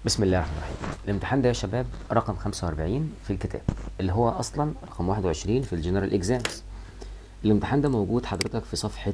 بسم الله الرحمن الرحيم الامتحان ده يا شباب رقم 45 في الكتاب اللي هو اصلا رقم 21 في الجنرال اكزامز الامتحان ده موجود حضرتك في صفحة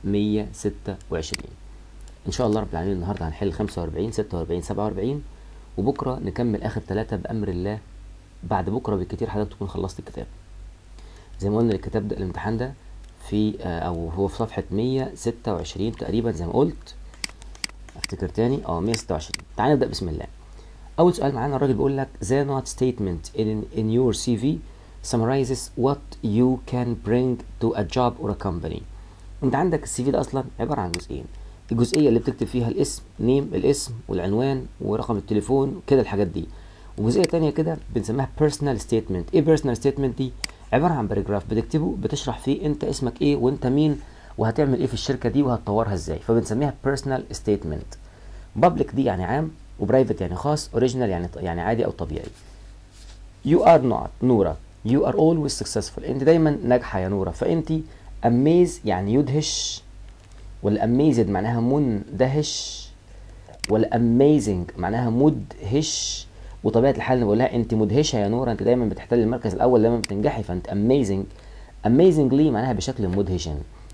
126 ان شاء الله رب العالمين النهارده هنحل 45 46 47 وبكره نكمل اخر ثلاثة بامر الله بعد بكره بالكتير حضرتك تكون خلصت الكتاب زي ما قلنا الكتاب ده الامتحان ده في آه، او هو في صفحة 126 تقريبا زي ما قلت افتكر تاني اه 126 تعال نبدا بسم الله اول سؤال معانا الراجل بيقول لك the not statement in in your CV summarizes what you can bring to a job or a company انت عندك السي في ده اصلا عباره عن جزئين الجزئيه اللي بتكتب فيها الاسم نيم الاسم والعنوان ورقم التليفون كده الحاجات دي وجزئيه تانية كده بنسميها personal statement ايه personal statement دي عباره عن باراجراف بتكتبه بتشرح فيه انت اسمك ايه وانت مين وهتعمل ايه في الشركه دي وهتطورها ازاي فبنسميها personal statement public دي يعني عام وبرايفت يعني خاص اوريجينال يعني يعني عادي او طبيعي you are not نورة you are always successful انت دايما ناجحة يا نورة فانت amaze يعني يدهش ولا amazed معناها مندهش ولا amazing معناها مدهش وطبيعة الحال انا بقولها انت مدهشة يا نورة انت دايما بتحتل المركز الاول دايما بتنجحي فانت amazing amazingly معناها بشكل مدهش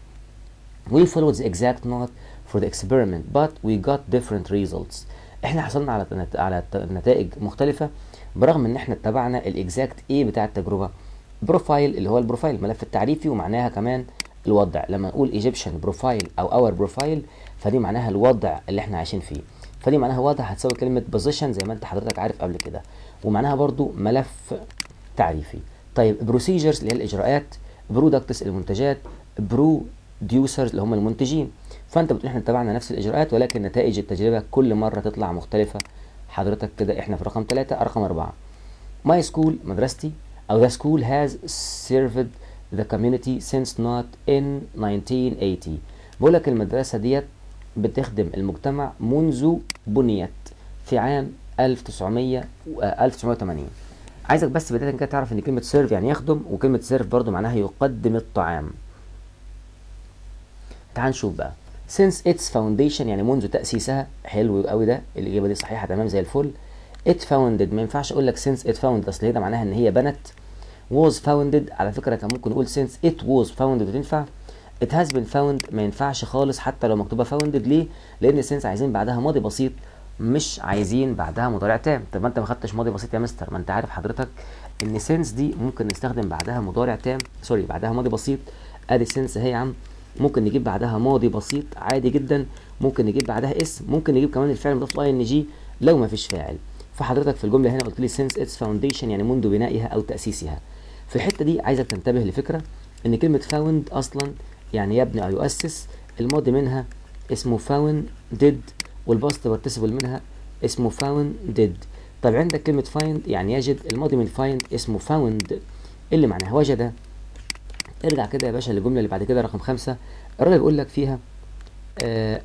We followed the exact note for the experiment but we got different results. احنا حصلنا على نت- على ت- نتائج مختلفة برغم ان احنا اتبعنا الاكزاكت ايه بتاع التجربة بروفايل اللي هو البروفايل الملف التعريفي ومعناها كمان الوضع لما نقول ايجيبشن بروفايل او اور بروفايل فدي معناها الوضع اللي احنا عايشين فيه فدي معناها وضع هتساوي كلمة بوزيشن زي ما انت حضرتك عارف قبل كده ومعناها برضو ملف تعريفي طيب بروسيجرز اللي هي الاجراءات برودكتس المنتجات بروديوسرز اللي هم المنتجين فانت بتقول احنا اتبعنا نفس الاجراءات ولكن نتائج التجربه كل مره تطلع مختلفه حضرتك كده احنا في رقم ثلاثة رقم أربعة My school مدرستي أو the school has served the community since not in 1980 بقول لك المدرسة ديت بتخدم المجتمع منذ بنيت في عام 1900 و- آه، 1980 عايزك بس بداية كده تعرف ان كلمة سيرف يعني يخدم وكلمة سيرف برضو معناها يقدم الطعام تعال نشوف بقى since its foundation يعني منذ تأسيسها حلو قوي ده الإجابة دي صحيحة تمام زي الفل it founded ما ينفعش أقول لك since it founded أصل هي ده معناها إن هي بنت was founded على فكرة كان ممكن نقول since it was founded تنفع it has been found ما ينفعش خالص حتى لو مكتوبة founded ليه؟ لأن since عايزين بعدها ماضي بسيط مش عايزين بعدها مضارع تام طب ما انت ما خدتش ماضي بسيط يا مستر ما انت عارف حضرتك ان since دي ممكن نستخدم بعدها مضارع تام سوري بعدها ماضي بسيط ادي since اهي يا عم ممكن نجيب بعدها ماضي بسيط عادي جدا ممكن نجيب بعدها اسم ممكن نجيب كمان الفعل مضاف لاي ان جي لو ما فيش فاعل فحضرتك في الجمله هنا قلت لي since its foundation يعني منذ بنائها او تاسيسها في الحته دي عايزك تنتبه لفكره ان كلمه found اصلا يعني يبني او يؤسس الماضي منها اسمه founded والباست بارتيسيبل منها اسمه founded طب عندك كلمه find يعني يجد الماضي من find اسمه found اللي معناها وجد ارجع كده يا باشا للجمله اللي بعد كده رقم خمسة الراجل بيقول لك فيها آه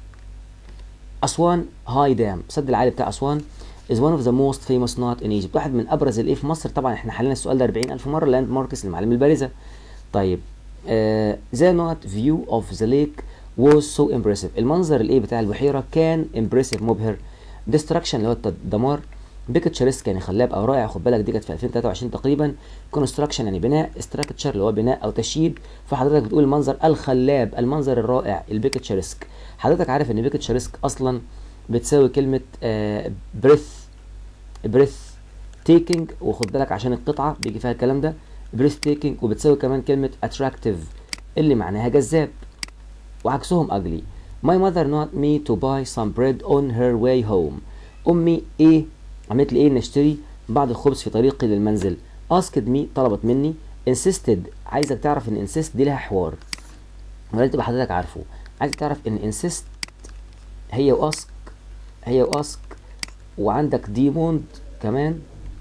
اسوان هاي دام سد العالي بتاع اسوان is one of the most famous not in Egypt واحد من ابرز الايه في مصر طبعا احنا حلينا السؤال ده 40000 مره لاند ماركس المعالم البارزه طيب آه the not view of the lake was so impressive المنظر الايه بتاع البحيره كان impressive مبهر destruction اللي هو الدمار بيكتشرسك يعني خلاب او رائع خد بالك دي كانت في 2023 تقريبا كونستراكشن يعني بناء استراكتشر اللي هو بناء او تشييد فحضرتك بتقول المنظر الخلاب المنظر الرائع البيكتشرسك حضرتك عارف ان بيكتشرسك اصلا بتساوي كلمه بريث بريث تيكينج وخد بالك عشان القطعه بيجي فيها الكلام ده بريث تيكينج وبتساوي كمان كلمه اتراكتيف اللي معناها جذاب وعكسهم ugly my mother not me to buy some bread on her way home امي ايه عملت لي ايه نشتري بعض الخبز في طريقي للمنزل asked me طلبت مني insisted عايزك تعرف ان insist دي لها حوار ولا تبقى حضرتك عارفه عايزك تعرف ان insist هي واسك هي واسك وعندك ديموند كمان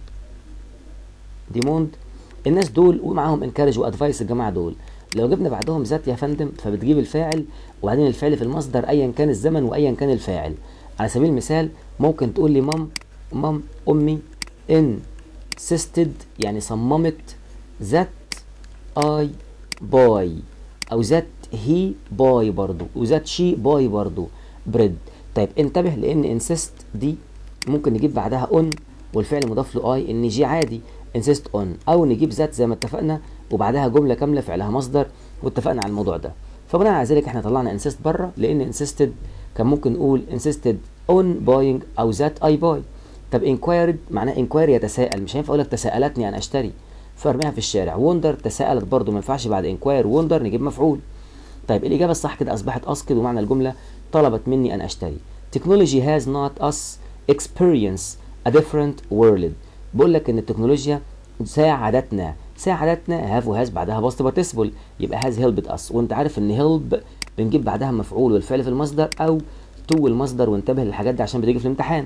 ديموند الناس دول ومعاهم انكارج وادفايس الجماعه دول لو جبنا بعدهم ذات يا فندم فبتجيب الفاعل وبعدين الفعل في المصدر ايا كان الزمن وايا كان الفاعل على سبيل المثال ممكن تقول لي مام مام امي insisted يعني صممت ذات اي باي او ذات هي باي برضو وذات شي باي برضو بريد طيب انتبه لان insist دي ممكن نجيب بعدها on والفعل مضاف له اي ان جي عادي insist on او نجيب ذات زي ما اتفقنا وبعدها جمله كامله فعلها مصدر واتفقنا على الموضوع ده فبناء على ذلك احنا طلعنا insist بره لان insisted كان ممكن نقول insisted on buying او that I buy طب inquired معناه inquire يتساءل مش هينفع اقول لك تساءلتني ان اشتري فارميها في الشارع وندر تساءلت برضه ما ينفعش بعد inquire وندر نجيب مفعول طيب الاجابه الصح كده اصبحت اسكت ومعنى الجمله طلبت مني ان اشتري technology has not us experience a different world بقول لك ان التكنولوجيا ساعدتنا ساعدتنا have وهاز بعدها past participle يبقى has helped us وانت عارف ان help بنجيب بعدها مفعول والفعل في المصدر او to المصدر وانتبه للحاجات دي عشان بتيجي في الامتحان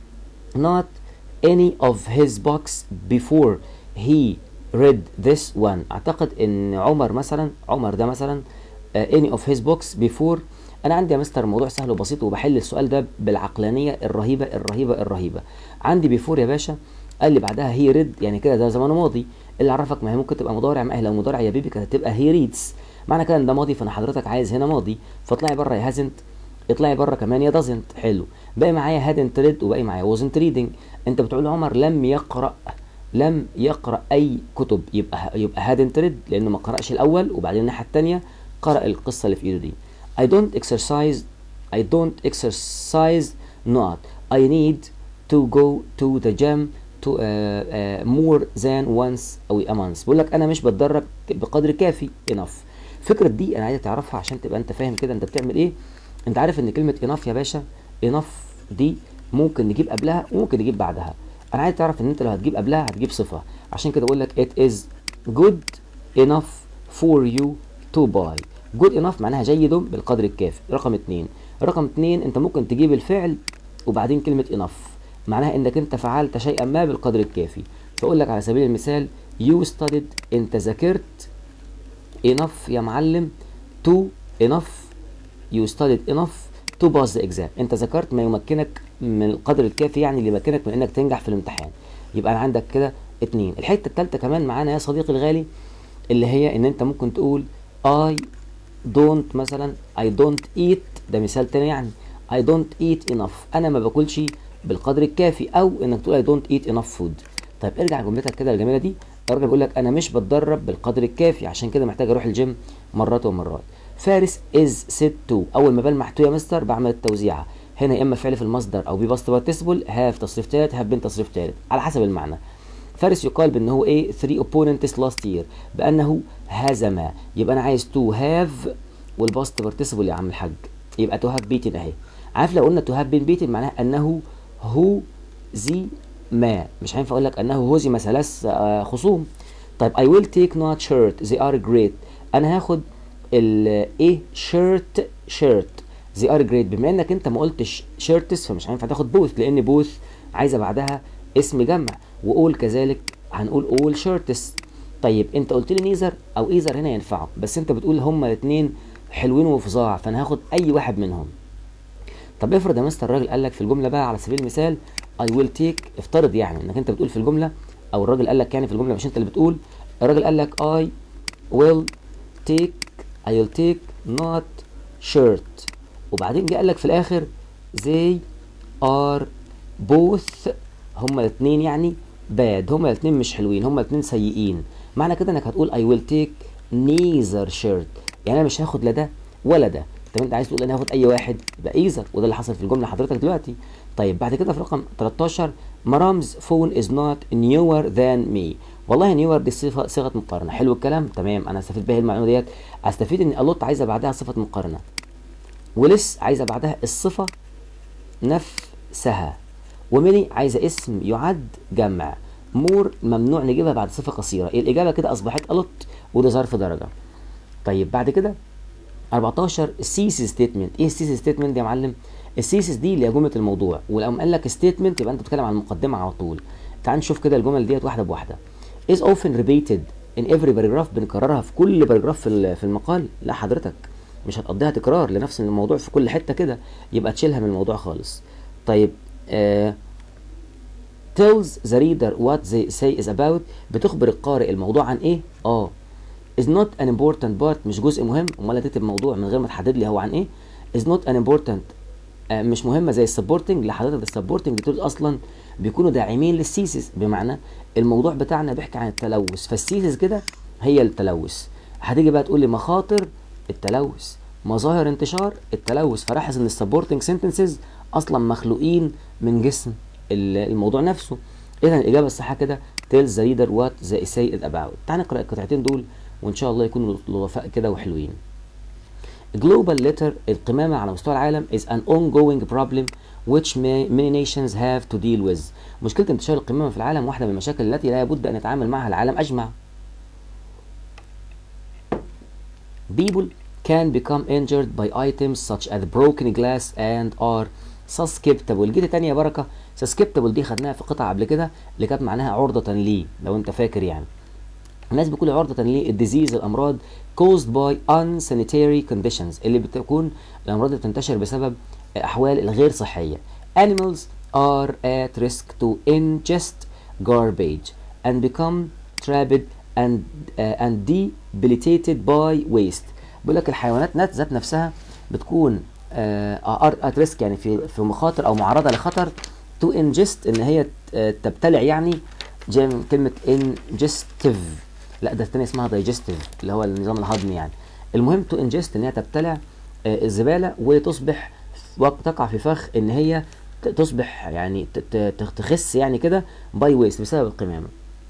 not any of his books before he read this one اعتقد ان عمر مثلا عمر ده مثلا uh, any of his books before انا عندي يا مستر الموضوع سهل وبسيط وبحل السؤال ده بالعقلانيه الرهيبه الرهيبه الرهيبه عندي بيفور يا باشا قال لي بعدها هي ريد يعني كده ده زمانه ماضي اللي عرفك ما هي ممكن تبقى مضارع ما هي لو مضارع يا بيبي كانت هتبقى هي ريدز معنى كده ان ده ماضي فانا حضرتك عايز هنا ماضي فاطلعي بره يا هازنت اطلعي بره كمان يا دازنت حلو باقي معايا هادنت ريد وباقي معايا وزنت ريدنج انت بتقول عمر لم يقرا لم يقرا اي كتب يبقى يبقى هادنت ريد لانه ما قراش الاول وبعدين الناحيه الثانيه قرا القصه اللي في ايده دي I don't exercise I don't exercise not I need to go to the gym to uh, uh, more than once a month بقول لك انا مش بتدرب بقدر كافي enough فكرة دي انا عايزك تعرفها عشان تبقى انت فاهم كده انت بتعمل ايه انت عارف ان كلمة enough يا باشا enough دي ممكن نجيب قبلها وممكن نجيب بعدها انا عايز تعرف ان انت لو هتجيب قبلها هتجيب صفة عشان كده بقول لك it is good enough for you to buy good enough معناها جيد بالقدر الكافي رقم اتنين رقم اتنين انت ممكن تجيب الفعل وبعدين كلمة enough معناها انك انت فعلت شيئا ما بالقدر الكافي فاقول لك على سبيل المثال you studied انت ذاكرت enough يا معلم to enough you studied enough to pass the exam انت ذكرت ما يمكنك من القدر الكافي يعني اللي يمكنك من انك تنجح في الامتحان يبقى انا عندك كده اتنين الحته الثالثه كمان معانا يا صديقي الغالي اللي هي ان انت ممكن تقول I don't مثلا I don't eat ده مثال تاني يعني I don't eat enough انا ما باكلش بالقدر الكافي او انك تقول I don't eat enough food طيب ارجع جملتك كده الجميله دي الراجل بيقول لك انا مش بتدرب بالقدر الكافي عشان كده محتاج اروح الجيم مرات ومرات فارس از سيت تو اول ما بلمح تو يا مستر بعمل التوزيعه هنا يا اما فعل في المصدر او بي باست بارتيسيبل هاف تصريف ثالث هاف بين تصريف ثالث على حسب المعنى فارس يقال بان هو ايه 3 opponents لاست يير بانه هزم يبقى انا عايز تو هاف والباست بارتيسيبل يا عم الحاج يبقى تو هاف بيتن اهي عارف لو قلنا تو هاف بين بيتن معناها انه هو زي ما مش هينفع اقول لك انه هزم ثلاث آه خصوم طيب I will take not shirt they are great انا هاخد الايه شيرت شيرت they are great بما انك انت ما قلتش شيرتس فمش هينفع تاخد بوث لان بوث عايزه بعدها اسم جمع واول كذلك هنقول اول شيرتس طيب انت قلت لي نيزر او ايزر هنا ينفعوا بس انت بتقول هما الاثنين حلوين وفظاع فانا هاخد اي واحد منهم طب افرض يا مستر الراجل قال لك في الجمله بقى على سبيل المثال I will take افترض يعني انك انت بتقول في الجمله او الراجل قال لك يعني في الجمله مش انت اللي بتقول الراجل قال لك I will take I will take not shirt وبعدين جه قال لك في الاخر they are both هما الاثنين يعني bad هما الاثنين مش حلوين هما الاثنين سيئين معنى كده انك هتقول I will take neither shirt يعني انا مش هاخد لا ده ولا ده طب انت عايز تقول انا هاخد اي واحد يبقى ايزر وده اللي حصل في الجمله حضرتك دلوقتي طيب بعد كده في رقم 13 مرامز فون از نوت نيور ذان مي والله نيور دي صيغه صيغه مقارنه حلو الكلام تمام انا استفيد بيها المعلومه ديت استفيد ان الوت عايزه بعدها صفه مقارنه ولس عايزه بعدها الصفه نفسها وميني عايزه اسم يعد جمع مور ممنوع نجيبها بعد صفه قصيره الاجابه كده اصبحت الوت وده ظرف درجه طيب بعد كده 14 السيسي ستيتمنت ايه السيسي ستيتمنت يا معلم السيسيس دي اللي هي جمله الموضوع ولو قال لك ستيتمنت يبقى انت بتتكلم عن المقدمه على طول تعال نشوف كده الجمل ديت واحده بواحده is often repeated in every paragraph بنكررها في كل باراجراف في في المقال لا حضرتك مش هتقضيها تكرار لنفس الموضوع في كل حته كده يبقى تشيلها من الموضوع خالص طيب آه tells the reader what they say is about بتخبر القارئ الموضوع عن ايه اه is not an important part مش جزء مهم امال هتكتب موضوع من غير ما تحدد لي هو عن ايه is not an important آه، مش مهمه زي السبورتنج لحضرتك السبورتنج دول اصلا بيكونوا داعمين للسيسس بمعنى الموضوع بتاعنا بيحكي عن التلوث فالسيسس كده هي التلوث هتيجي بقى تقول لي مخاطر التلوث مظاهر انتشار التلوث فلاحظ ان السبورتنج سنتنسز اصلا مخلوقين من جسم ال- الموضوع نفسه اذا الاجابه الصحيحه كده tells the reader what the essay is about تعال نقرا القطعتين دول وان شاء الله يكونوا لطفاء كده وحلوين Global litter القمامة على مستوى العالم is an ongoing problem which may, many nations have to deal with. مشكلة انتشار القمامة في العالم واحدة من المشاكل التي لا بد أن يتعامل معها العالم أجمع. People can become injured by items such as broken glass and are susceptible. جيت تانية يا بركة susceptible دي خدناها في قطعة قبل كده اللي كانت معناها عرضة ليه لو أنت فاكر يعني. الناس بيقولوا عرضة للديزيز الأمراض caused by unsanitary conditions اللي بتكون الأمراض اللي بتنتشر بسبب الأحوال الغير صحية. Animals are at risk to ingest garbage and become trapped and uh, and debilitated by waste. بيقول لك الحيوانات نت ذات نفسها بتكون ار ات ريسك يعني في في مخاطر او معرضه لخطر تو انجست ان هي ت- تبتلع يعني جاي من كلمه انجستيف لا ده الثانيه اسمها دايجستيف اللي هو النظام الهضمي يعني المهم تو انجست ان هي تبتلع آه، الزباله وتصبح وقت تقع في فخ ان هي ت- تصبح يعني ت- ت- تخس يعني كده باي ويست بسبب القمامه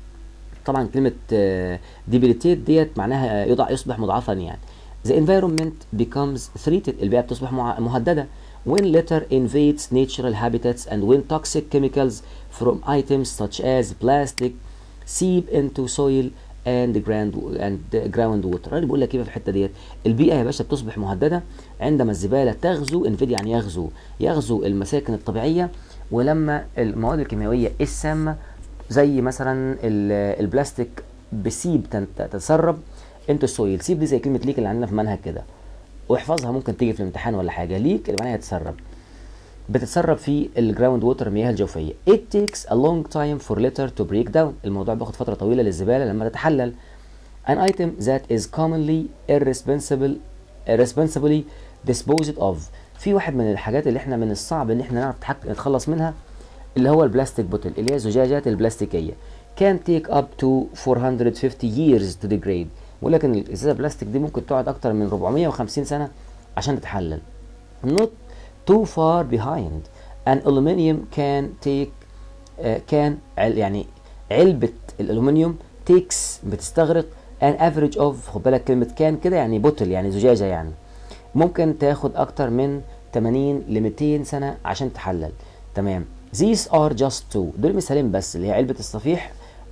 طبعا كلمة ديبيليتيت ديت معناها يضع يصبح مضاعفا يعني The environment becomes threatened البيئة بتصبح مع- مهددة when litter invades natural habitats and when toxic chemicals from items such as plastic seep into soil and ground and groundwater الراجل بيقول لك ايه في الحته ديت البيئه يا باشا بتصبح مهدده عندما الزباله تغزو انفيد يعني يغزو يغزو المساكن الطبيعيه ولما المواد الكيميائيه السامه زي مثلا ال- البلاستيك بسيب تن- تتسرب انتو السويل سيب دي زي كلمه ليك اللي عندنا في منهج كده واحفظها ممكن تيجي في الامتحان ولا حاجه ليك اللي معناها يتسرب بتتسرب في الجراوند ووتر المياه الجوفيه it takes a long time for litter to break down الموضوع بياخد فتره طويله للزباله لما تتحلل an item that is commonly irresponsible irresponsibly disposed of في واحد من الحاجات اللي احنا من الصعب ان احنا نعرف نتحك- نتخلص منها اللي هو البلاستيك بوتل اللي هي الزجاجات البلاستيكيه can take up to 450 years to degrade ولكن الازازه البلاستيك دي ممكن تقعد اكتر من 450 سنه عشان تتحلل not too far behind an aluminium can take uh, can عل يعني علبة الألومنيوم takes بتستغرق an average of خد بالك كلمة كان كده يعني بوتل يعني زجاجة يعني ممكن تاخد أكتر من 80 ل 200 سنة عشان تحلل تمام these are just two دول مثالين بس اللي هي علبة الصفيح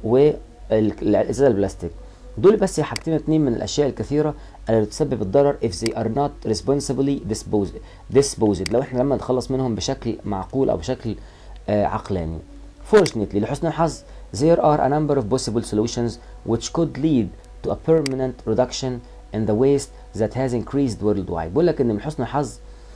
والإزازة البلاستيك دول بس حاجتين اتنين من الأشياء الكثيرة التي تسبب الضرر if they are not responsibly disposed, disposed لو احنا لما نتخلص منهم بشكل معقول أو بشكل آه عقلاني Fortunately لحسن الحظ there are a number of possible solutions which could lead to a permanent reduction in the waste that has increased worldwide بقول لك ان من حسن الحظ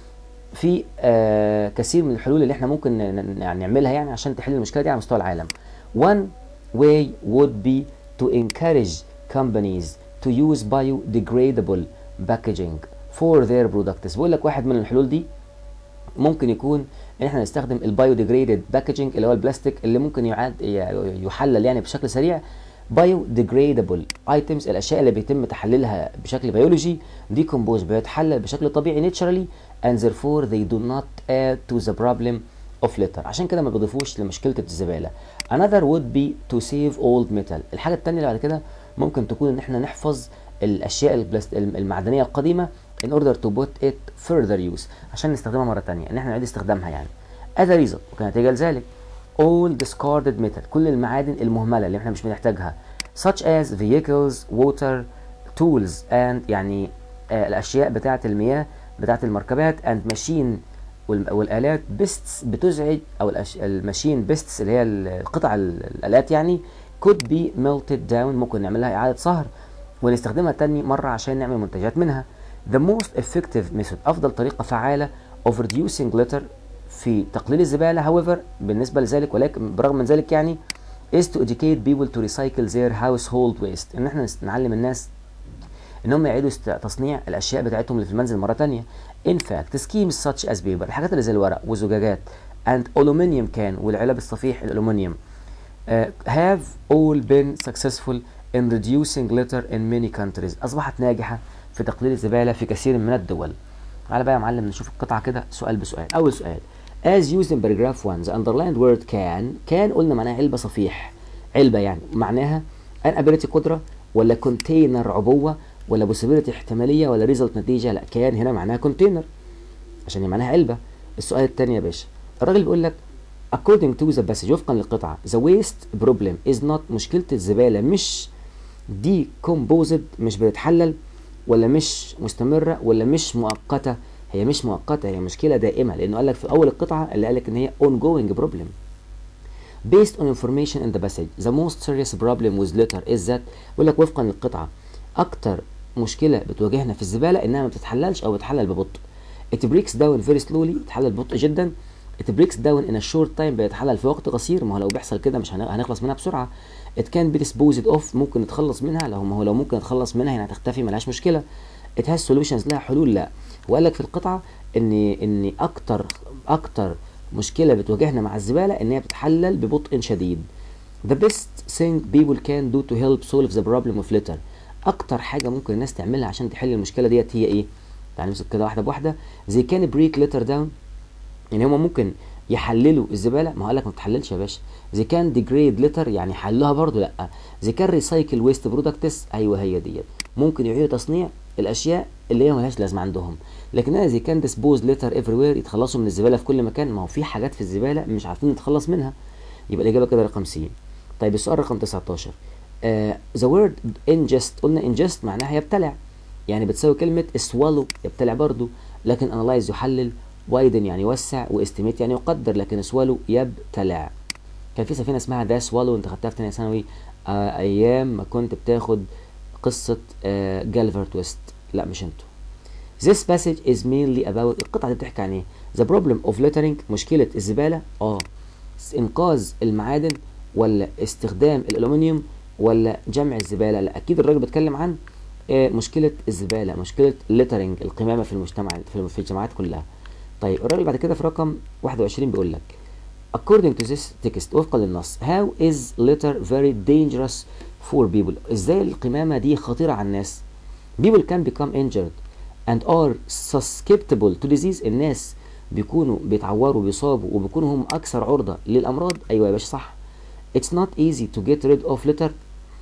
في آه كثير من الحلول اللي احنا ممكن ن- ن- يعني نعملها يعني عشان تحل المشكله دي على مستوى العالم. One way would be to encourage companies to use biodegradable packaging for their products. بقول لك واحد من الحلول دي ممكن يكون ان احنا نستخدم البايوديجريدد باكجينج اللي هو البلاستيك اللي ممكن يعاد ي- يحلل يعني بشكل سريع biodegradable items الاشياء اللي بيتم تحليلها بشكل بيولوجي ديكومبوز بيتحلل بشكل طبيعي naturally and therefore they do not add to the problem of litter عشان كده ما بيضيفوش لمشكله الزباله another would be to save old metal الحاجه الثانيه اللي بعد كده ممكن تكون ان احنا نحفظ الاشياء البلاست... المعدنيه القديمه in order to put it further use عشان نستخدمها مره ثانيه ان احنا نعيد استخدامها يعني as a result وكنتيجه لذلك all discarded metal كل المعادن المهمله اللي احنا مش بنحتاجها such as vehicles water tools and يعني آه الاشياء بتاعه المياه بتاعه المركبات and machine وال- والالات بيستس بتزعج او الأش- الماشين بيستس اللي هي القطع ال- الالات يعني could be melted down ممكن نعملها اعاده صهر ونستخدمها تاني مره عشان نعمل منتجات منها the most effective method افضل طريقه فعاله of reducing litter في تقليل الزباله however بالنسبه لذلك ولكن برغم من ذلك يعني is to educate people to recycle their household waste ان احنا نس- نعلم الناس ان هم يعيدوا است- تصنيع الاشياء بتاعتهم اللي في المنزل مره تانية In fact, schemes such as paper الحاجات اللي زي الورق وزجاجات and aluminium can والعلب الصفيح الألومنيوم uh, have all been successful in reducing litter in many countries أصبحت ناجحة في تقليل الزبالة في كثير من الدول تعالى بقى يا معلم نشوف القطعة كده سؤال بسؤال أول سؤال as used in paragraph 1 the underlined word can can قلنا معناها علبة صفيح علبة يعني معناها an ability قدرة ولا container عبوة ولا possibility احتمالية ولا result نتيجة لا كان هنا معناها container عشان هي معناها علبة السؤال الثاني يا باشا الراجل بيقول لك according to the passage وفقا للقطعة the waste problem is not مشكلة الزبالة مش decomposed مش بتتحلل ولا مش مستمرة ولا مش مؤقتة هي مش مؤقتة هي مشكلة دائمة لأنه قال لك في أول القطعة اللي قال لك إن هي ongoing problem based on information in the passage the most serious problem with litter is that بيقول لك وفقا للقطعة أكتر مشكلة بتواجهنا في الزبالة إنها ما بتتحللش أو بتتحلل ببطء it breaks down very slowly بتتحلل ببطء جدا it breaks down in a short time بيتحلل في وقت قصير ما هو لو بيحصل كده مش هنخلص منها بسرعة it can be disposed of ممكن نتخلص منها لو ما هو لو ممكن نتخلص منها يعني هتختفي ملهاش مشكلة it has solutions لها حلول لا وقال لك في القطعة ان ان اكتر اكتر مشكلة بتواجهنا مع الزبالة ان هي بتتحلل ببطء شديد the best thing people can do to help solve the problem of litter اكتر حاجة ممكن الناس تعملها عشان تحل المشكلة ديت هي ايه تعالى نمسك كده واحدة بواحدة زي كان بريك litter down يعني هما ممكن يحللوا الزبالة ما هو قال لك ما بتحللش يا باشا زي كان ديجريد ليتر يعني حلوها برضو لا زي كان ريسايكل ويست برودكتس ايوه هي ديت ممكن يعيدوا تصنيع الاشياء اللي هي ملهاش لازمه عندهم لكن انا زي كان ديسبوز ليتر ايفري وير يتخلصوا من الزباله في كل مكان ما هو في حاجات في الزباله مش عارفين نتخلص منها يبقى الاجابه كده رقم سي طيب السؤال رقم 19 ذا وورد ingest قلنا ingest معناها يبتلع يعني بتساوي كلمه swallow يبتلع برضو لكن analyze يحلل وايدن يعني يوسع واستيميت يعني يقدر لكن سوالو يبتلع كان في سفينه اسمها ذا سوالو انت خدتها في ثانيه ثانوي آه ايام ما كنت بتاخد قصه آه جالفر تويست لا مش انتوا This passage is mainly about القطعة دي بتحكي عن ايه؟ The problem of littering مشكلة الزبالة اه انقاذ المعادن ولا استخدام الالومنيوم ولا جمع الزبالة لا اكيد الراجل بيتكلم عن آه مشكلة الزبالة مشكلة littering القمامة في المجتمع في الجامعات كلها طيب الراجل بعد كده في رقم 21 بيقول لك according to this text وفقا للنص how is litter very dangerous for people ازاي القمامة دي خطيرة على الناس people can become injured and are susceptible to disease الناس بيكونوا بيتعوروا بيصابوا وبيكونوا هم اكثر عرضة للامراض ايوه يا باشا صح it's not easy to get rid of litter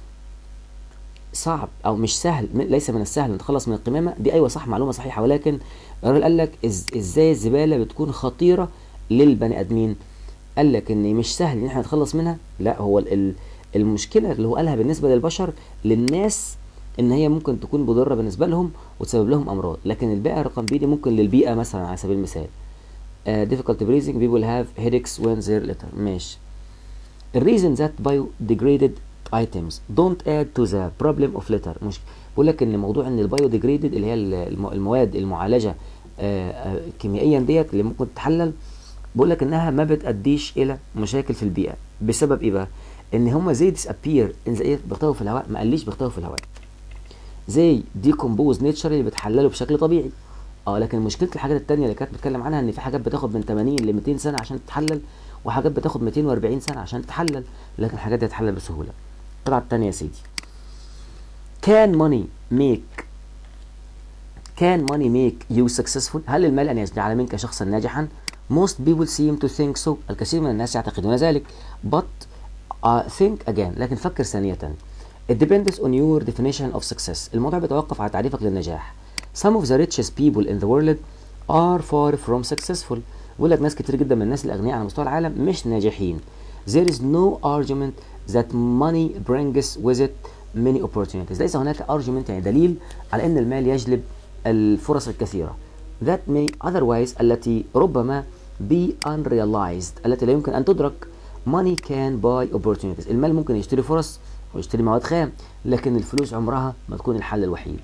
صعب او مش سهل ليس من السهل نتخلص من القمامه دي ايوه صح معلومه صحيحه ولكن الراجل قال لك إز ازاي الزباله بتكون خطيره للبني ادمين قال لك ان مش سهل ان احنا نتخلص منها لا هو المشكله اللي هو قالها بالنسبه للبشر للناس ان هي ممكن تكون مضره بالنسبه لهم وتسبب لهم امراض لكن الباقي رقم بي دي ممكن للبيئه مثلا على سبيل المثال uh, difficult breathing people have headaches when they're litter ماشي the reason that biodegraded items don't add to the problem of litter مش بقول لك ان موضوع ان البايو ديجريدد اللي هي المواد المعالجه آآ كيميائيا ديت اللي ممكن تتحلل بقول لك انها ما بتاديش الى مشاكل في البيئه بسبب ايه بقى ان هم زي disappear ان زي بيختفوا في الهواء ما قاليش بيختفوا في الهواء زي ديكومبوز نيتشر اللي بتحللوا بشكل طبيعي اه لكن مشكله الحاجات التانية اللي كانت بتتكلم عنها ان في حاجات بتاخد من 80 ل 200 سنه عشان تتحلل وحاجات بتاخد 240 سنه عشان تتحلل لكن الحاجات دي تتحلل بسهوله القطعه الثانيه يا سيدي can money make can money make you successful هل المال ان يجعل منك شخصا ناجحا most people seem to think so الكثير من الناس يعتقدون ذلك but uh, think again لكن فكر ثانيه it depends on your definition of success الموضوع بيتوقف على تعريفك للنجاح some of the richest people in the world are far from successful بيقول لك ناس كتير جدا من الناس الاغنياء على مستوى العالم مش ناجحين there is no argument that money brings with it many opportunities ليس هناك argument يعني دليل على ان المال يجلب الفرص الكثيره that may otherwise التي ربما be unrealized التي لا يمكن ان تدرك money can buy opportunities المال ممكن يشتري فرص ويشتري مواد خام لكن الفلوس عمرها ما تكون الحل الوحيد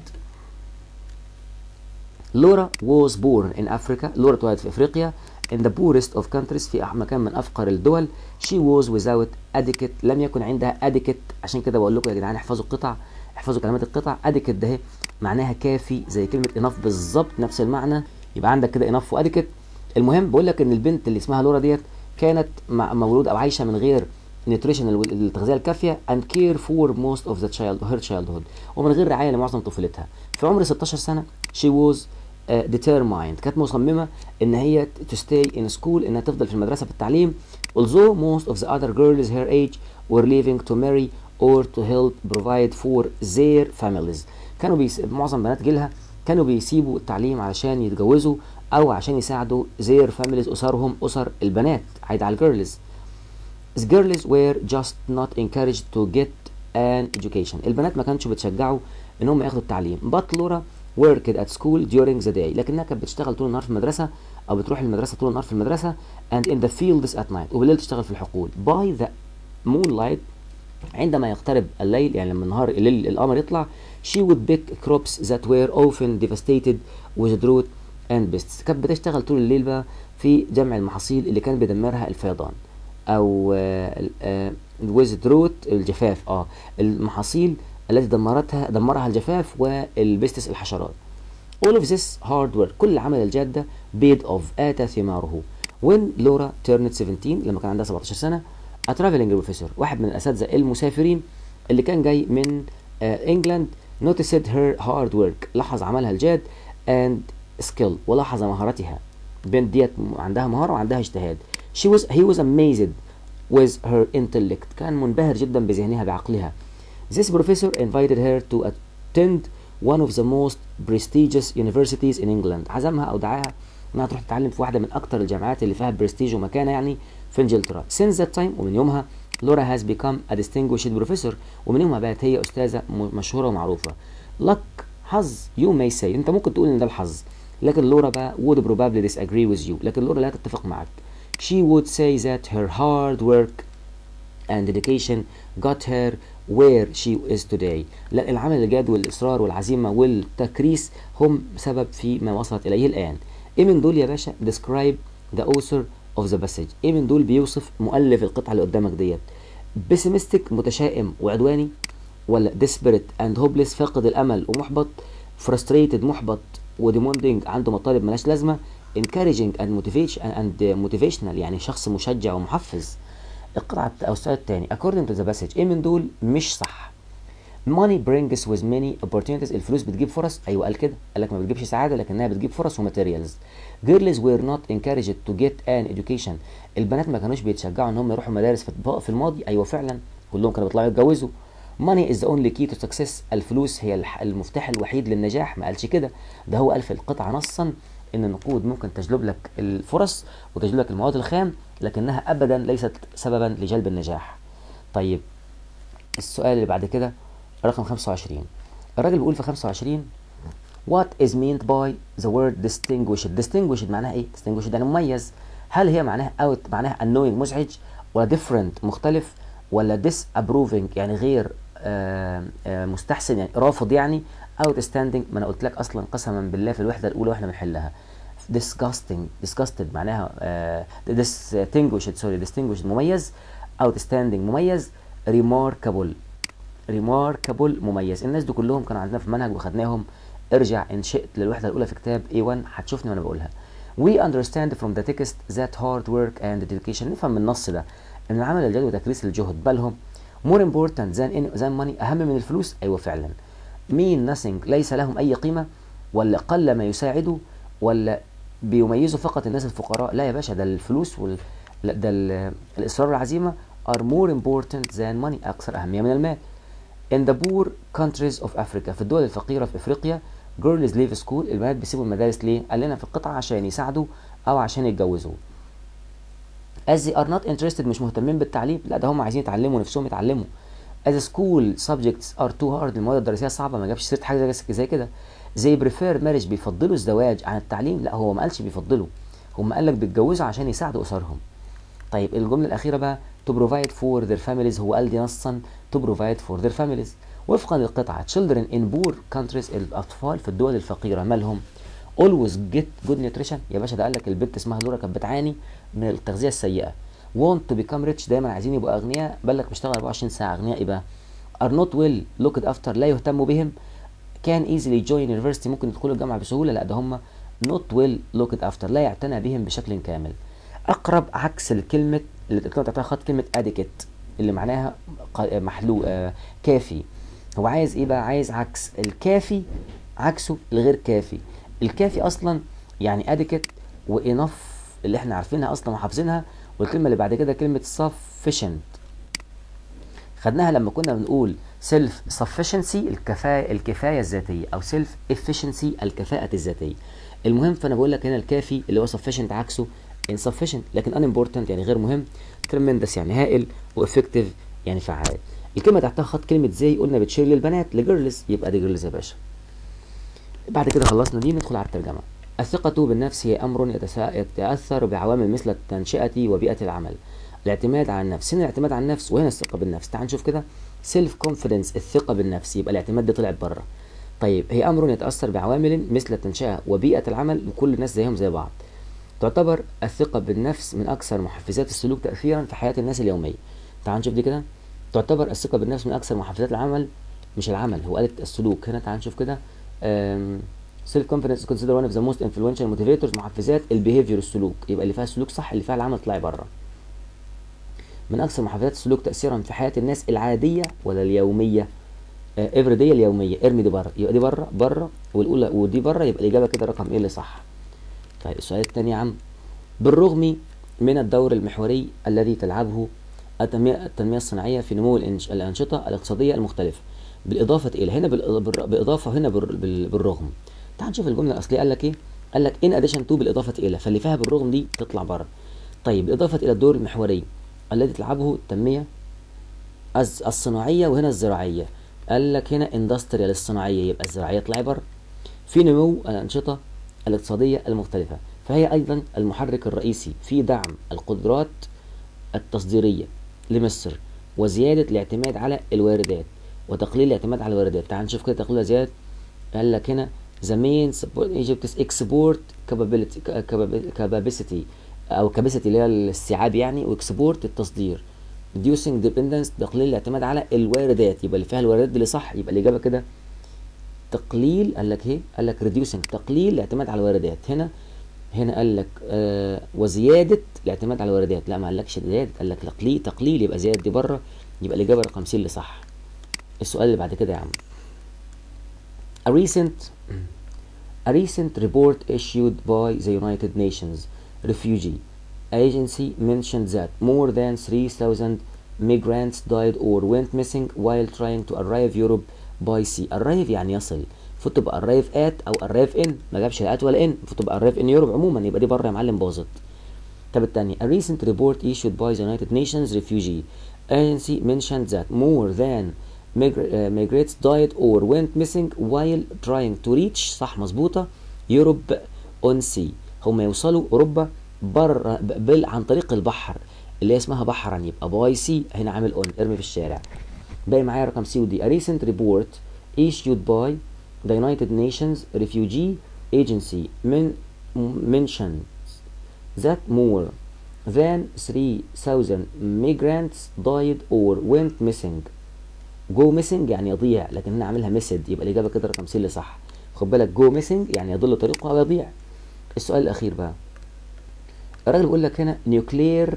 لورا was born in Africa لورا اتولدت في افريقيا in the poorest of countries في مكان من افقر الدول she was without adequate لم يكن عندها adequate عشان كده بقول لكم يا جدعان احفظوا القطع احفظوا كلمات القطع adequate ده معناها كافي زي كلمه enough بالظبط نفس المعنى يبقى عندك كده انف وادكت المهم بقول لك ان البنت اللي اسمها لورا ديت كانت مع- مولوده او عايشه من غير نيوتريشن التغذيه الكافيه and care for most of the child her childhood ومن غير رعايه لمعظم طفولتها في عمر 16 سنه she was uh, determined كانت مصممه ان هي to stay in school انها تفضل في المدرسه في التعليم although most of the other girls her age were leaving to marry or to help provide for their families كانوا بيس... معظم بنات جيلها كانوا بيسيبوا التعليم علشان يتجوزوا او عشان يساعدوا their families اسرهم اسر البنات عايد على الجيرلز The girls were just not encouraged to get an education. البنات ما كانش بتشجعوا ان هم ياخدوا التعليم. But Laura worked at school during the day. لكنها كانت بتشتغل طول النهار في المدرسة او بتروح المدرسة طول النهار في المدرسة and in the fields at night. وبالليل تشتغل في الحقول. By the moonlight عندما يقترب الليل يعني لما النهار الليل القمر يطلع she would pick crops that were often devastated with drought and pests كانت بتشتغل طول الليل بقى في جمع المحاصيل اللي كان بيدمرها الفيضان او آه، آه، with drought الجفاف اه المحاصيل التي دمرتها دمرها الجفاف والبستس الحشرات All of this hard work كل العمل الجاد ده paid off آتى ثماره when Laura turned 17 لما كان عندها 17 سنة a traveling professor واحد من الأساتذة المسافرين اللي كان جاي من آه، انجلاند noticed her hard work لاحظ عملها الجاد and skill ولاحظ مهارتها بنت ديت عندها مهارة وعندها اجتهاد she was he was amazed with her intellect كان منبهر جدا بذهنها بعقلها This professor invited her to attend one of the most prestigious universities in England عزمها أو دعاها إنها تروح تتعلم في واحدة من أكتر الجامعات اللي فيها برستيج ومكانة يعني في إنجلترا Since that time ومن يومها لورا has become a distinguished professor ومن يومها بقت هي أستاذة م- مشهورة ومعروفة luck حظ you may say أنت ممكن تقول إن ده الحظ لكن لورا بقى would probably disagree with you لكن لورا لا تتفق معك she would say that her hard work and dedication got her where she is today لا العمل الجاد والإصرار والعزيمة والتكريس هم سبب في ما وصلت إليه الآن إيه من دول يا باشا describe the author of the passage إيه من دول بيوصف مؤلف القطعة اللي قدامك ديت pessimistic متشائم وعدواني ولا desperate and hopeless فاقد الأمل ومحبط frustrated محبط وديموندنج عنده مطالب ملاش لازمة encouraging and motivation and motivational يعني شخص مشجع ومحفز القطعة أو السؤال الثاني according to the passage إيه من دول مش صح money brings with many opportunities الفلوس بتجيب فرص أيوة قال كده قال لك ما بتجيبش سعادة لكنها بتجيب فرص وماتيريالز girls were not encouraged to get an education البنات ما كانوش بيتشجعوا ان هم يروحوا مدارس في في الماضي ايوه فعلا كلهم كانوا بيطلعوا يتجوزوا money is the only key to success الفلوس هي الح- المفتاح الوحيد للنجاح ما قالش كده ده هو قال في القطعة نصا ان النقود ممكن تجلب لك الفرص وتجلب لك المواد الخام لكنها ابدا ليست سببا لجلب النجاح طيب السؤال اللي بعد كده رقم 25 الراجل بيقول في 25 What is meant by the word distinguished distinguished معناها ايه distinguished يعني مميز هل هي معناها out معناها annoying مزعج ولا different مختلف ولا disapproving يعني غير آه آه مستحسن يعني رافض يعني outstanding ما انا قلت لك اصلا قسما بالله في الوحده الاولى واحنا بنحلها disgusting disgusted معناها آه distinguished سوري distinguished مميز outstanding مميز remarkable remarkable مميز الناس دي كلهم كانوا عندنا في المنهج وخدناهم ارجع ان شئت للوحده الاولى في كتاب A1 هتشوفني وانا بقولها we understand from the text that hard work and dedication نفهم من النص ده ان العمل الجاد وتكريس الجهد بل هم more important than, in, than money اهم من الفلوس ايوه فعلا mean nothing ليس لهم اي قيمه ولا قل ما يساعدوا ولا بيميزوا فقط الناس الفقراء لا يا باشا ده الفلوس وال لا ده ال- الاصرار والعزيمه are more important than money اكثر اهميه من المال In the poor countries of Africa في الدول الفقيرة في أفريقيا girls leave school البنات بيسيبوا المدارس ليه؟ قال لنا في القطعة عشان يساعدوا أو عشان يتجوزوا. As they are not interested مش مهتمين بالتعليم لا ده هم عايزين يتعلموا نفسهم يتعلموا. As school subjects are too hard المواد الدراسية صعبة ما جابش سيرة حاجة زي- زي كده. They prefer marriage بيفضلوا الزواج عن التعليم لا هو ما قالش بيفضلوا هم قال لك بيتجوزوا عشان يساعدوا أسرهم. طيب الجملة الأخيرة بقى to provide for their families هو قال دي نصا to provide for their families وفقا للقطعة children in poor countries الأطفال في الدول الفقيرة مالهم always get good nutrition يا باشا ده قال لك البنت اسمها لورا كانت بتعاني من التغذية السيئة want to become rich دايما عايزين يبقوا أغنياء بل لك بيشتغل 24 ساعة أغنياء يبقى are not well looked after لا يهتموا بهم can easily join university ممكن يدخلوا الجامعة بسهولة لا ده هم not well looked after لا يعتنى بهم بشكل كامل اقرب عكس الكلمه اللي بتعطيها خط كلمه adequate اللي معناها ق- محلو آه كافي هو عايز ايه بقى عايز عكس الكافي عكسه الغير كافي الكافي اصلا يعني adequate وانف اللي احنا عارفينها اصلا وحافظينها والكلمه اللي بعد كده كلمه sufficient خدناها لما كنا بنقول سيلف sufficiency الكفايه الكفايه الذاتيه او سيلف efficiency الكفاءه الذاتيه المهم فانا بقول لك هنا الكافي اللي هو sufficient عكسه insufficient لكن unimportant يعني غير مهم tremendous يعني هائل وeffective يعني فعال الكلمه تحتها خط كلمه زي قلنا بتشير للبنات لجيرلز يبقى دي جيرلز يا باشا بعد كده خلصنا دي ندخل على الترجمه الثقة بالنفس هي أمر يتسا- يتأثر بعوامل مثل التنشئة وبيئة العمل الاعتماد على النفس هنا الاعتماد على النفس وهنا الثقة بالنفس تعال نشوف كده سيلف كونفيدنس الثقة بالنفس يبقى الاعتماد ده طلع بره طيب هي أمر يتأثر بعوامل مثل التنشئة وبيئة العمل وكل الناس زيهم زي بعض تعتبر الثقة بالنفس من أكثر محفزات السلوك تأثيرا في حياة الناس اليومية تعال نشوف دي كده تعتبر الثقة بالنفس من أكثر محفزات العمل مش العمل هو قالت السلوك هنا تعال نشوف كده سيلف كونفيدنس كونسيدر وان اوف ذا موست انفلونشال موتيفيتورز محفزات البيهيفير السلوك يبقى اللي فيها سلوك صح اللي فيها العمل طلع بره من اكثر محفزات السلوك تاثيرا في حياه الناس العاديه ولا اليوميه افري دي اليوميه ارمي دي بره يبقى دي بره بره والاولى ودي بره يبقى الاجابه كده رقم ايه اللي صح طيب السؤال الثاني يا عم بالرغم من الدور المحوري الذي تلعبه التنمية, التنمية الصناعية في نمو الإنش- الأنشطة الاقتصادية المختلفة بالإضافة إلى هنا بال- بال- بالإضافة هنا بال- بال- بالرغم تعال نشوف الجملة الأصلية قال لك إيه قال لك إن أديشن تو بالإضافة إلى فاللي فيها بالرغم دي تطلع بره طيب بالإضافة إلى الدور المحوري الذي تلعبه التنمية الز- الصناعية وهنا الزراعية قال لك هنا اندستريال الصناعية يبقى الزراعية تطلع بره في نمو الأنشطة الاقتصادية المختلفة فهي أيضا المحرك الرئيسي في دعم القدرات التصديرية لمصر وزيادة الاعتماد على الواردات وتقليل الاعتماد على الواردات تعال نشوف كده تقليل زيادة قال لك هنا the main support Egypt's export capability capacity أو capacity اللي هي الاستيعاب يعني واكسبورت التصدير reducing dependence تقليل الاعتماد على الواردات يبقى اللي فيها الواردات دي اللي صح يبقى الإجابة كده تقليل قال لك ايه قال لك reducing تقليل الاعتماد على الواردات هنا هنا قال لك آه وزياده الاعتماد على الواردات لا ما قالكش زياده قال لك تقليل تقليل يبقى زياده دي بره يبقى الاجابه رقم سي اللي صح السؤال اللي بعد كده يا عم A recent A recent report issued by the United Nations Refugee Agency mentioned that more than 3,000 migrants died or went missing while trying to arrive Europe by sea. Arrive يعني يصل. المفروض تبقى arrive at أو arrive in ما جابش لا at ولا in المفروض تبقى arrive in Europe عموما يبقى دي بره يا معلم باظت. طب التاني A recent report issued by the United Nations Refugee Agency mentioned that more than migra- uh, migrants died or went missing while trying to reach صح مظبوطة Europe on sea هم يوصلوا أوروبا بر بل عن طريق البحر اللي هي اسمها بحرا يبقى باي سي هنا عامل اون ارمي في الشارع باقي معايا رقم سي ودي A recent report issued by the United Nations Refugee Agency men mentions that more than 3,000 migrants died or went missing جو ميسنج يعني يضيع لكن هنا عاملها مسد يبقى الاجابه كده رقم سي اللي صح خد بالك جو ميسنج يعني يضل طريقه او يضيع السؤال الاخير بقى الراجل بيقول لك هنا نيوكلير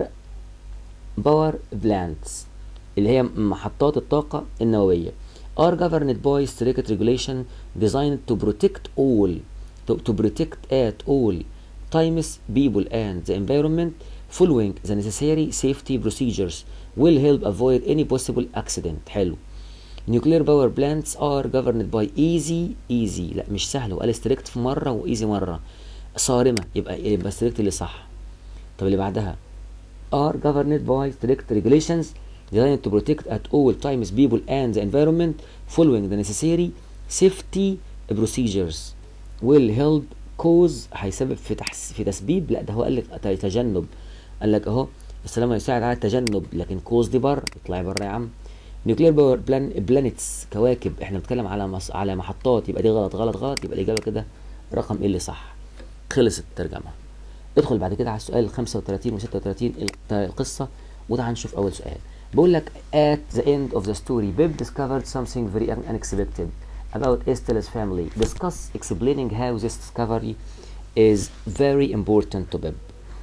باور بلانتس اللي هي محطات الطاقه النوويه are governed by strict regulation designed to protect all to, to protect at all times people and the environment following the necessary safety procedures will help avoid any possible accident حلو nuclear power plants are governed by easy easy لا مش سهل وقال strict في مره وايزي مره صارمه يبقى يبقى strict اللي صح طب اللي بعدها are governed by strict regulations designed to protect at all times people and the environment following the necessary safety procedures will help cause هيسبب في تحس في تسبيب لا ده هو قال لك تجنب قال لك اهو السلامه يساعد على التجنب لكن كوز دي بره اطلعي بره يا عم نيوكلير باور بلان بلانيتس كواكب احنا بنتكلم على مص... على محطات يبقى دي غلط غلط غلط يبقى الاجابه كده رقم ايه اللي صح خلصت الترجمه ادخل بعد كده على السؤال ال 35 و 36 القصه وتعال نشوف اول سؤال بيقول لك at the end of the story Bib discovered something very unexpected about Estella's family discuss explaining how this discovery is very important to Bib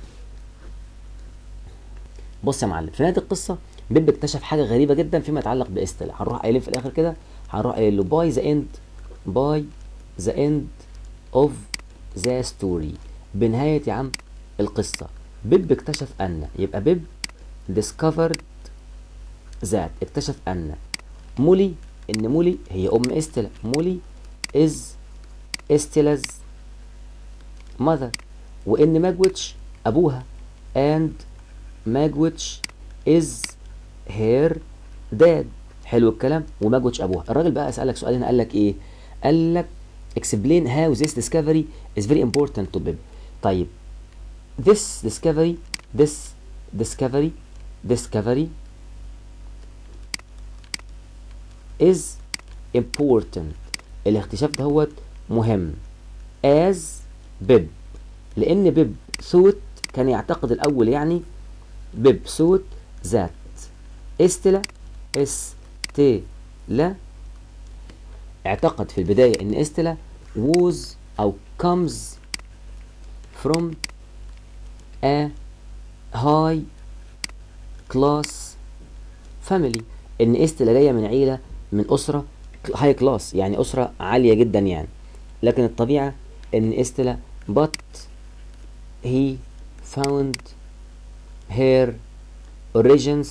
بص يا معلم في نهايه القصه بيب اكتشف حاجه غريبه جدا فيما يتعلق باستلا هنروح قايلين في الاخر كده هنروح قايل له باي ذا اند باي ذا اند اوف ذا ستوري بنهايه يا عم القصه بيب اكتشف ان يبقى بيب discovered ذات اكتشف ان مولي ان مولي هي ام استلا مولي از استلاز mother وان ماجويتش ابوها and ماجويتش از هير داد حلو الكلام وماجويتش ابوها الراجل بقى اسالك سؤال هنا قال لك ايه قال لك explain how this discovery is very important to Bib طيب this discovery this discovery discovery is important الاكتشاف دهوت مهم as بيب لان بيب ثوت كان يعتقد الاول يعني بيب ثوت ذات استلا استلا اعتقد في البداية ان استلا was او comes from a high class family ان استلا جاية من عيلة من اسرة هاي كلاس يعني اسرة عالية جدا يعني لكن الطبيعة ان استلا but he found her origins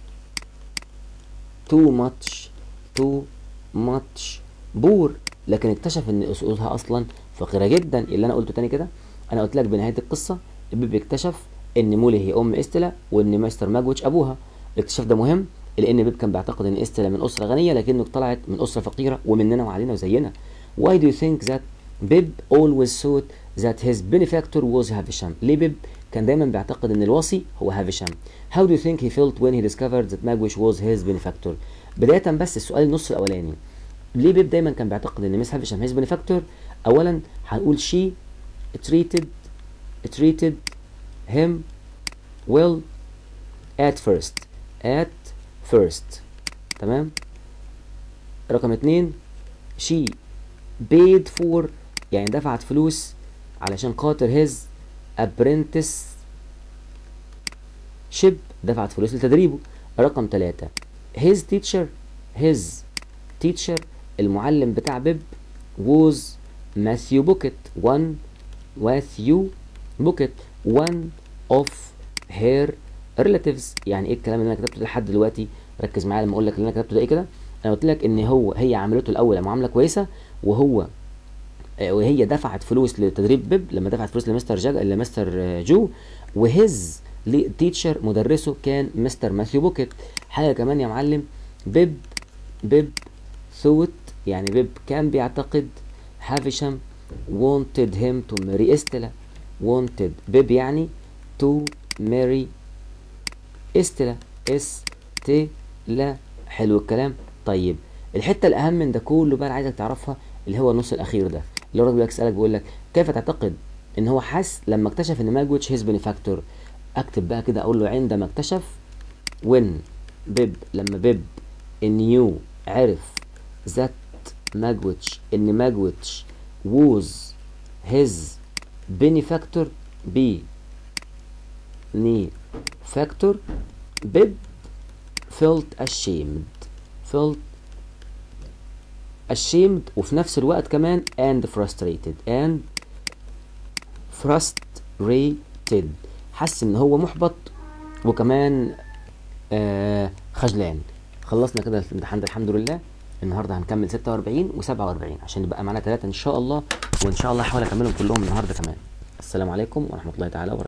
too much too much بور لكن اكتشف ان اصولها اصلا فقيره جدا اللي انا قلته تاني كده انا قلت لك بنهايه القصه البيب اكتشف ان مولي هي ام استلا وان ماستر ماجويتش ابوها الاكتشاف ده مهم لان بيب كان بيعتقد ان استلا من اسره غنيه لكنه طلعت من اسره فقيره ومننا وعلينا وزينا why do you think that بيب always thought that his benefactor was هافشام ليه بيب كان دايما بيعتقد ان الوصي هو هافشام how do you think he felt when he discovered that Magwitch was his benefactor بدايه بس السؤال النص الاولاني ليه بيب دايما كان بيعتقد ان ميس هافشام هيز بنفاكتور اولا هنقول شي treated treated him well at first at first تمام رقم اتنين she paid for يعني دفعت فلوس علشان خاطر his apprentice ship دفعت فلوس لتدريبه رقم ثلاثة his teacher his teacher المعلم بتاع بيب was ماثيو بوكيت one ماثيو بوكيت one of her relatives يعني ايه الكلام اللي انا كتبته ده لحد دلوقتي ركز معايا لما اقول لك اللي انا كتبته ده ايه كده انا قلت لك ان هو هي عملته الاول معامله كويسه وهو وهي دفعت فلوس لتدريب بيب لما دفعت فلوس لمستر جاج لمستر جو وهز تيتشر مدرسه كان مستر ماثيو بوكيت حاجه كمان يا معلم بيب بيب ثوت يعني بيب كان بيعتقد هافشام wanted him to marry استلا wanted بيب يعني to marry استلا استلا حلو الكلام طيب الحته الاهم من ده كله بقى عايزك تعرفها اللي هو النص الاخير ده اللي هو الراجل بيسالك بيقول لك كيف تعتقد ان هو حس لما اكتشف ان ماجويتش هيز بنفاكتور اكتب بقى كده اقول له عندما اكتشف وين بيب لما بيب نيو عرف ذات ماجويتش ان ماجويتش ووز هيز بنفاكتور بي ني فاكتور بيب felt ashamed felt ashamed وفي نفس الوقت كمان and frustrated and frustrated حس ان هو محبط وكمان آه خجلان خلصنا كده الامتحان ده الحمد لله النهارده هنكمل 46 و47 عشان يبقى معانا ثلاثه ان شاء الله وان شاء الله هحاول اكملهم كلهم النهارده كمان السلام عليكم ورحمه الله تعالى وبركاته